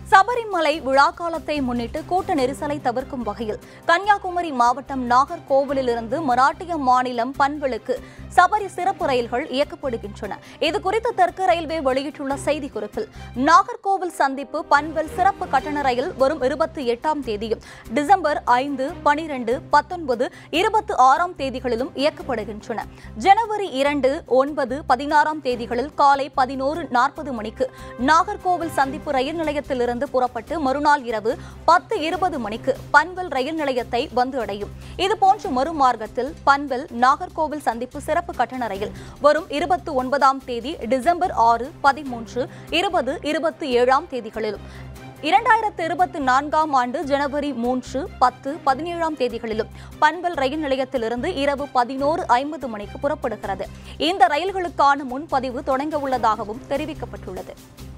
சபரிமலை விழா காலத்தை முன்னிட்டு கூட்ட நெரிசலை தவிர்க்கும் வகையில் கன்னியாகுமரி மாவட்டம் நாகர்கோவிலிருந்து மராட்டிய மாநிலம் பன்வலுக்கு சபரி சிறப்பு ரயில்கள் இயக்கப்படுகின்றன இதுகுறித்து தெற்கு ரயில்வே வெளியிட்டுள்ள செய்திக்குறிப்பில் நாகர்கோவில் சந்திப்பு பன்வல் சிறப்பு கட்டண ரயில் வரும் இருபத்தி எட்டாம் தேதியும் டிசம்பர் ஐந்து பனிரெண்டு பத்தொன்பது இருபத்தி ஆறாம் தேதிகளிலும் இயக்கப்படுகின்றன ஜனவரி இரண்டு ஒன்பது பதினாறாம் தேதிகளில் காலை பதினோரு நாற்பது மணிக்கு நாகர்கோவில் சந்திப்பு ரயில் நிலையத்திலிருந்து புறப்பட்டு மறுநாள் இரவு பத்து இருபது மணிக்கு பன்வல் ரயில் நிலையத்தை வந்து அடையும் இதுபோன்ற மறுமார்க்கத்தில் பன்வல் நாகர்கோவில் சந்திப்பு சிறப்பு கட்டண ரயில் வரும் இருபத்தி ஒன்பதாம் தேதி டிசம்பர் ஆறு பதிமூன்று இருபது இருபத்தி ஏழாம் தேதிகளிலும் இரண்டாயிரத்து இருபத்தி நான்காம் ஆண்டு ஜனவரி மூன்று பத்து பதினேழாம் தேதிகளிலும் பன்வல் ரயில் நிலையத்திலிருந்து இரவு பதினோரு ஐம்பது மணிக்கு புறப்படுகிறது இந்த ரயில்களுக்கான முன்பதிவு தொடங்க உள்ளதாகவும் தெரிவிக்கப்பட்டுள்ளது